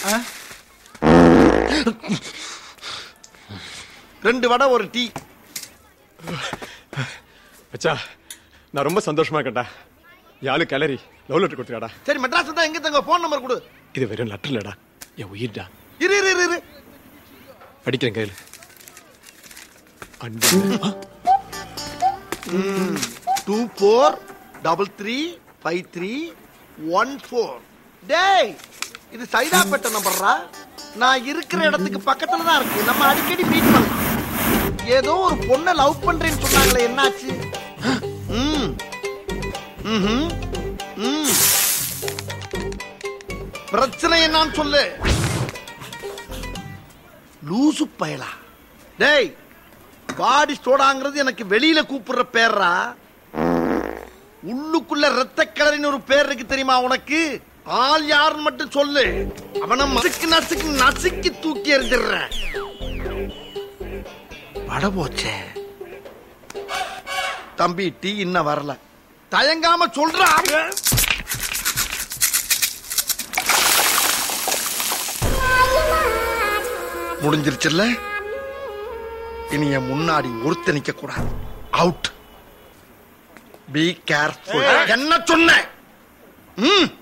ரெண்டு வடை ஒரு டீ மச்சா நான் ரொம்ப சந்தோஷமா இருக்கேன்டா யாழு கிளறி லவ் லெட்டர் கொடுத்துருக்காடா சரி மெட்ராஸ் தான் எங்க தங்க போன் நம்பர் கொடு இது வெறும் லெட்டர் இல்லடா என் உயிர்டா இரு இரு இரு, இரு படிக்கிறேன் கையில் அன்பு two four double three five three one four டேய் இது சைதாப்பேட்டை நம்பர்ரா நான் இருக்கிற இடத்துக்கு பக்கத்துல தான் இருக்கு நம்ம அடிக்கடி மீட் பண்ணலாம் ஏதோ ஒரு பொண்ணை லவ் பண்றேன்னு சொன்னாங்களே என்னாச்சு ம் ம்ஹும். ம் பிரச்சனை என்னன்னு சொல்லு லூசு பயலா டேய் பாடி ஸ்டோடாங்கிறது எனக்கு வெளியில கூப்பிடுற பேர்ரா உள்ளுக்குள்ள ரத்த கலரின்னு ஒரு பேர் இருக்கு தெரியுமா உனக்கு ஆள் யாருன்னு மட்டும் சொல்லு அவனை மசுக்கு நசுக்கு நசுக்கி தூக்கி எறிஞ்சிடுற வட போச்சே தம்பி டீ இன்னும் வரல தயங்காம சொல்றா முடிஞ்சிருச்சுல்ல இனி என் முன்னாடி ஒருத்த நிக்க கூடாது அவுட் பி கேர்ஃபுல் என்ன சொன்ன ம்